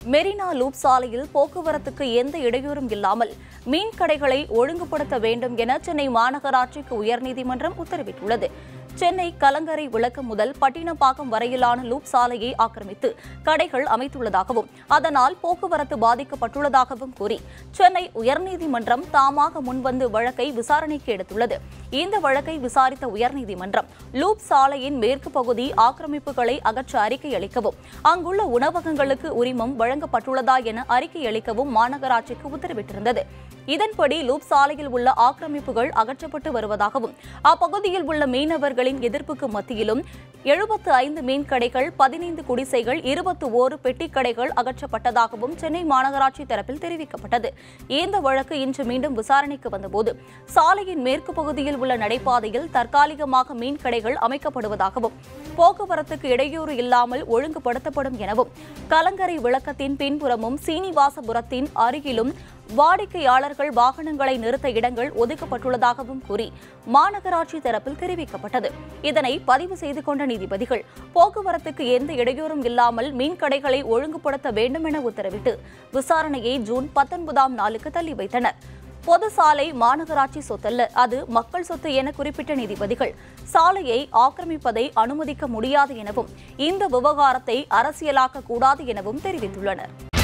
Marina loop சாலையில் போக்குவரத்துக்கு எந்த இடையூறும் இல்லாமல் மீன் கடைகளை ஒழுங்குபடுத்த வேண்டும் என சென்னை மாநகராட்சிக்கு உயர்நீதிமன்றம் உத்தரவிட்டுள்ளது சென்னை கலங்கரை விளக்கம் முதல் பட்டினப்பாக்கம் வரையிலான லூப் சாலையை ஆக்கிரமித்து கடைகள் அமைத்துள்ளதாகவும் அதனால் போக்குவரத்து பாதிக்கப்பட்டுள்ளதாகவும் கூறி சென்னை உயர்நீதிமன்றம் தாமாக முன்வந்து வழக்கை விசாரணைக்கு எடுத்துள்ளது இந்த வழக்கை விசாரித்த உயர்நீதிமன்றம் லூப் சாலையின் மேற்கு பகுதி ஆக்கிரமிப்புகளை அகற்ற அறிக்கை அளிக்கவும் அங்குள்ள உணவகங்களுக்கு உரிமம் வழங்கப்பட்டுள்ளதா என அறிக்கை அளிக்கவும் மாநகராட்சிக்கு உத்தரவிட்டிருந்தது இதன்படி லூப் சாலையில் உள்ள ஆக்கிரமிப்புகள் அகற்றப்பட்டு வருவதாகவும் அப்பகுதியில் உள்ள மீனவர்களின் எதிர்ப்புக்கு மத்தியிலும் எழுபத்து ஐந்து மீன் கடைகள் பதினைந்து குடிசைகள் இருபத்தி ஓரு பெட்டிக் கடைகள் அகற்றப்பட்டதாகவும் சென்னை மாநகராட்சி தரப்பில் தெரிவிக்கப்பட்டது இந்த வழக்கு இன்று மீண்டும் விசாரணைக்கு வந்தபோது சாலையின் மேற்கு பகுதியில் உள்ள நடைபாதையில் தற்காலிகமாக மீன் கடைகள் அமைக்கப்படுவதாகவும் போக்குவரத்துக்கு இடையூறு இல்லாமல் ஒழுங்குபடுத்தப்படும் எனவும் கலங்கரை விளக்கத்தின் பின்புறமும் சீனிவாசபுரத்தின் அருகிலும் வாடிக்கையாளர்கள் வாகனங்களை நிறுத்த இடங்கள் ஒதுக்கப்பட்டுள்ளதாகவும் கூறி மாநகராட்சி தரப்பில் தெரிவிக்கப்பட்டது இதனை பதிவு செய்து கொண்ட நீதிபதிகள் போக்குவரத்துக்கு எந்த இடையூறும் இல்லாமல் மீன் கடைகளை ஒழுங்குபடுத்த வேண்டும் என உத்தரவிட்டு விசாரணையை ஜூன் பத்தொன்பதாம் நாளுக்கு தள்ளி வைத்தனர் பொது சாலை மாநகராட்சி சொத்தல்ல அது மக்கள் சொத்து என குறிப்பிட்ட நீதிபதிகள் சாலையை ஆக்கிரமிப்பதை அனுமதிக்க முடியாது எனவும் இந்த விவகாரத்தை அரசியலாக்க கூடாது எனவும் தெரிவித்துள்ளனர்